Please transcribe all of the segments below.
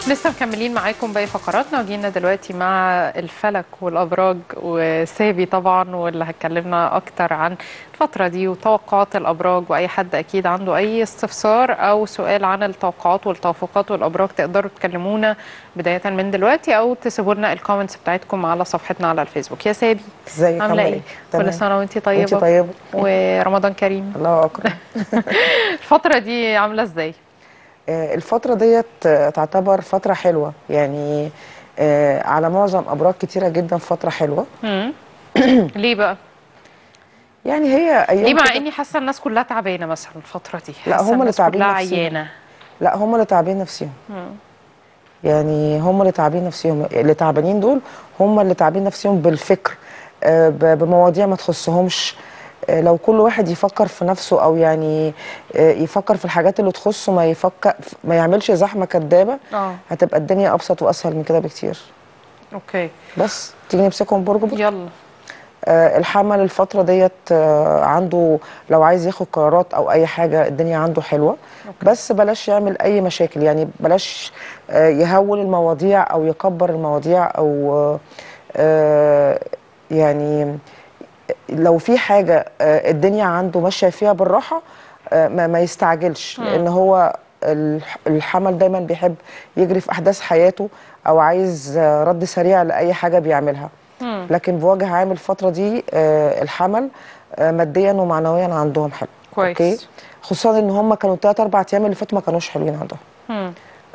لسه مكملين معاكم باقي فقراتنا وجينا دلوقتي مع الفلك والابراج وسابي طبعا واللي هتكلمنا اكتر عن الفتره دي وتوقعات الابراج واي حد اكيد عنده اي استفسار او سؤال عن التوقعات والتوافقات والابراج تقدروا تكلمونا بدايه من دلوقتي او تسيبوا لنا الكومنتس بتاعتكم على صفحتنا على الفيسبوك يا سابي ازيك عامله ايه تمام. كل سنه وانتي طيبه وانت طيبه ورمضان كريم الله اكبر الفتره دي عامله ازاي آه، الفتره ديت آه، تعتبر فتره حلوه يعني آه، على معظم ابراج كتيره جدا فتره حلوه مم. ليه بقى يعني هي ايام ليه مع كده- اني حاسه الناس كلها تعبانه مثلا الفتره دي لا، حاسة هم اللي الناس تعبين كلها نفسياً. عيانه لا هم اللي تعبين نفسهم مم. يعني هم اللي تعبين نفسهم اللي تعبانين دول هم اللي تعبين نفسهم بالفكر آه، ب- بمواضيع ما تخصهمش آه، لو كل واحد يفكر في نفسه او يعني آه، يفكر في الحاجات اللي تخصه ما يفكر ما يعملش زحمه كدابه اه هتبقى الدنيا ابسط واسهل من كده بكتير اوكي بس تيجي نمسكهم برج برج يلا آه، الحمل الفترة ديت آه، عنده لو عايز ياخد قرارات أو أي حاجة الدنيا عنده حلوة أوكي. بس بلاش يعمل أي مشاكل يعني بلاش آه، يهول المواضيع أو يكبر المواضيع أو آه، آه، يعني لو في حاجة آه، الدنيا عنده ماشية فيها بالراحة آه، ما ما يستعجلش مم. لأن هو الح- الحمل دايما بيحب يجري في أحداث حياته أو عايز آه، رد سريع لأي حاجة بيعملها مم. لكن بوجه عام الفترة دي آه، الحمل آه، ماديا ومعنويا عندهم حلو كويس اوكي خصوصا ان هم كانوا 3 4 ايام اللي فاتوا ما كانوش حلوين عندهم مم.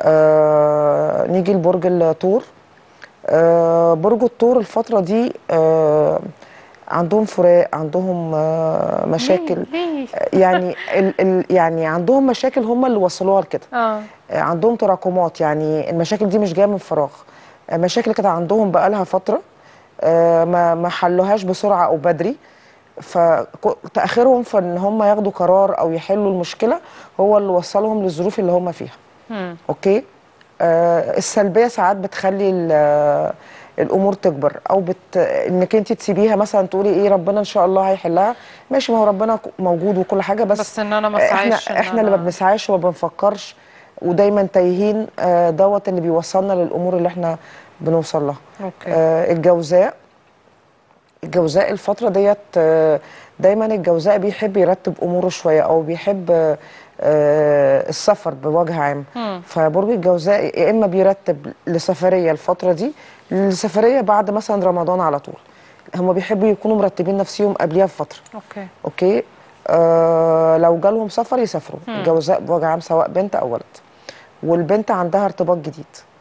آه نيجي لبرج الثور آه برج الثور الفترة دي آه عندهم فراق عندهم آه مشاكل ليه؟ ليه؟ يعني ال ال يعني عندهم مشاكل هم اللي وصلوها لكده اه آه، عندهم تراكمات يعني المشاكل دي مش جايه من فراغ آه، مشاكل كانت عندهم بقالها فتره آه، ما ما حلوهاش بسرعه او بدري فتاخيرهم في ان هم ياخدوا قرار او يحلوا المشكله هو اللي وصلهم للظروف اللي هم فيها مم. اوكي آه السلبيه ساعات بتخلي ال- آه، الامور تكبر او بت انك انت تسيبيها مثلا تقولي ايه ربنا ان شاء الله هيحلها ماشي ما هو ربنا ك- موجود وكل حاجه بس, بس ان انا ما احنا اسعاش إن احنا اللي ما أنا- بنسعاش وما بنفكرش ودايما تايهين آه، دوت اللي بيوصلنا للامور اللي احنا بنوصل لها اوكي آه، الجوزاء الجوزاء الفترة ديت آه، دايما الجوزاء بيحب يرتب أموره شوية أو بيحب آه، آه، السفر بوجه عام مم. فبرج الجوزاء يا إما بيرتب لسفرية الفترة دي لسفرية بعد مثلا رمضان على طول هم بيحبوا يكونوا مرتبين نفسهم قبلها بفترة اوكي أوكي آه لو جالهم سفر يسافروا مم. الجوزاء بوجه عام سواء بنت أو ولد والبنت عندها ارتباط جديد